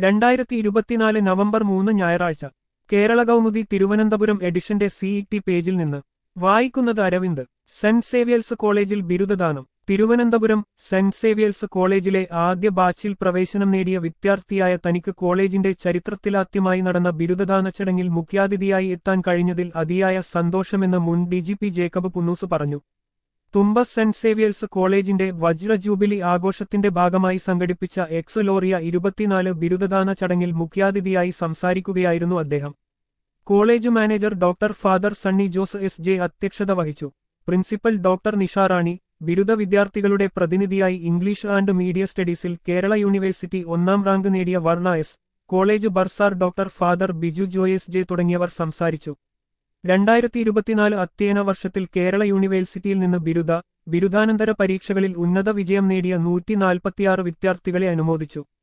രണ്ടായിരത്തി ഇരുപത്തിനാല് നവംബർ മൂന്ന് ഞായറാഴ്ച കേരള കൗമുദി തിരുവനന്തപുരം എഡിഷന്റെ സിഇടി പേജിൽ നിന്ന് വായിക്കുന്നത് അരവിന്ദ് സെന്റ് സേവിയേഴ്സ് കോളേജിൽ ബിരുദദാനം തിരുവനന്തപുരം സെന്റ് സേവിയേഴ്സ് കോളേജിലെ ആദ്യ ബാച്ചിൽ പ്രവേശനം നേടിയ വിദ്യാർത്ഥിയായ തനിക്ക് കോളേജിന്റെ ചരിത്രത്തിലാദ്യമായി നടന്ന ബിരുദദാന ചടങ്ങിൽ മുഖ്യാതിഥിയായി എത്താൻ കഴിഞ്ഞതിൽ അതിയായ സന്തോഷമെന്ന് മുൻ ഡിജിപി ജേക്കബ് പുന്നൂസ് പറഞ്ഞു തുമ്പ സെന്റ് സേവിയേഴ്സ് കോളേജിന്റെ വജ്ര ജൂബിലി ആഘോഷത്തിന്റെ ഭാഗമായി സംഘടിപ്പിച്ച എക്സലോറിയ ഇരുപത്തിനാല് ബിരുദദാന ചടങ്ങിൽ മുഖ്യാതിഥിയായി സംസാരിക്കുകയായിരുന്നു അദ്ദേഹം college manager doctor father Sunny Jose S J അധ്യക്ഷത വഹിച്ചു പ്രിൻസിപ്പൽ ഡോക്ടർ നിഷാറാണി ബിരുദ വിദ്യാർത്ഥികളുടെ പ്രതിനിധിയായി ഇംഗ്ലീഷ് ആൻഡ് മീഡിയ സ്റ്റഡീസിൽ കേരള യൂണിവേഴ്സിറ്റി ഒന്നാം റാങ്ക് നേടിയ Varna S college bursar doctor father Biju Joyce J തുടങ്ങിയവർ സംസാരിച്ചു രണ്ടായിരത്തി ഇരുപത്തിനാല് അധ്യയന വർഷത്തിൽ കേരള യൂണിവേഴ്സിറ്റിയിൽ നിന്ന് ബിരുദ ബിരുദാനന്തര പരീക്ഷകളിൽ ഉന്നത വിജയം നേടിയ നൂറ്റി നാൽപ്പത്തിയാറ് വിദ്യാർത്ഥികളെ അനുമോദിച്ചു